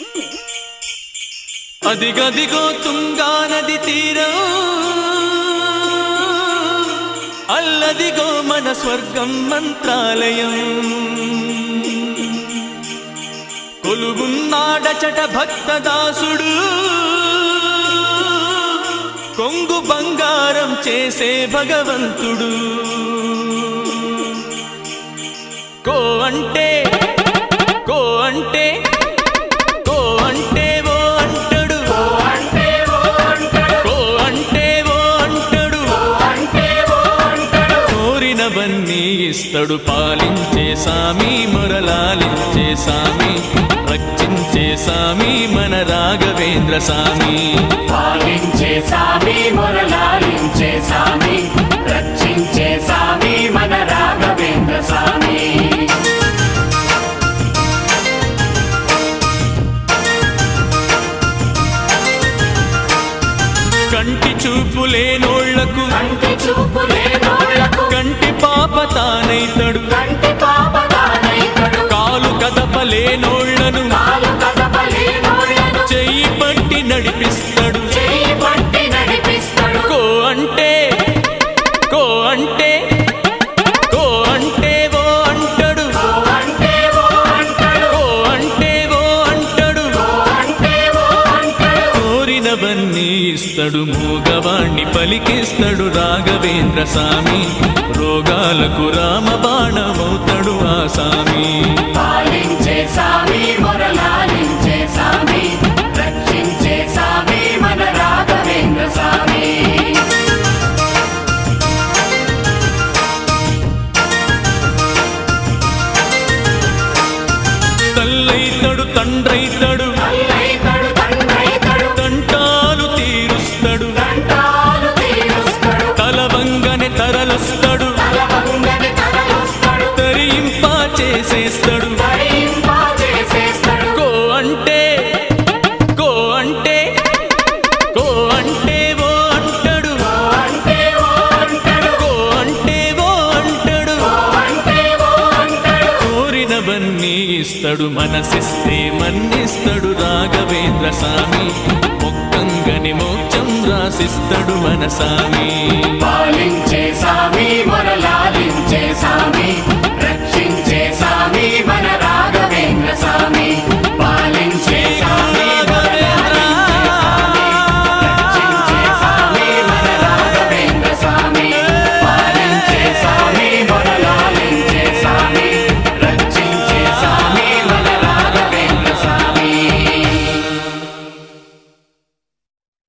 అదిగదిగో తుంగా నది తీరం అల్లదిగో మన స్వర్గం మంత్రాలయం కొలుగున్నాడచట భక్తదాసుడు కొంగు బంగారం చేసే భగవంతుడు కో అంటే కో అంటే కో అంటే ఓ అంటాడు కో అంటే ఓ అంటాడు కోరినవన్నీ ఇస్తడు పాలించే సామి మురలాలించే సామి రక్షించే సామి మన రాఘవేంద్ర సామి పాలించే సామి మురళాలించే సామి రక్షించే సామి మన రాఘవేంద్ర సామి కంటి చూపు లేనోళ్లకు కంటి చూపు లేనోళ్లకు కంటి పాప తానైతడు కంటి పాప తానైతడు కాలు కదపలేనోళ్లను కాలు కదపలేనోళ్లను చెయ్యి పట్టి నడిపిస్తాడు చేయి పట్టి నడిపిస్తాడు కో అంటే కో అంటే కో అంటే ఓ అంటాడు ఓ అంటే ఓ అంటాడు కో అంటే ఓ అంటాడు ఓ అంటే ఓ అంటాడు కోరినవన్నీ ఇస్తడు మూగవాణ్ణి పలికిస్తాడు రాఘవేంద్ర స్వామి రోగాలకు రామబాణమవుతాడు ఆ సామి పాలించే సామి మురళాలించే సామి రక్షించే సామి మన రాఘవేంద్ర సామి తల్లైతడు తండ్రైతడు తల్లైతడు తండ్రైతడు తంటాలు తీరుస్తాడు దండాలు తీరుస్తాడు తలవంగని తరలొస్తాడు తలవంగని తలలొస్తాడు తరింప చేసేస్తాడు తరింపా చేసేస్తాడు కో అంటే కో అంటే కో అంటే ఓ అంటాడు ఓ అంటే ఓ అంటాడు కో అంటే ఓ అంటాడు ఓ అంటే ఓ అంటాడు కోరినవన్నీ ఇస్తాడు మనసిస్తే మన్నిస్తాడు రాఘవేంద్ర స్వామి మొక్కంగని మోక్షం రాసిస్తాడు మన స్వామి పాలించే సామి మురళాలించే సామి రక్షించే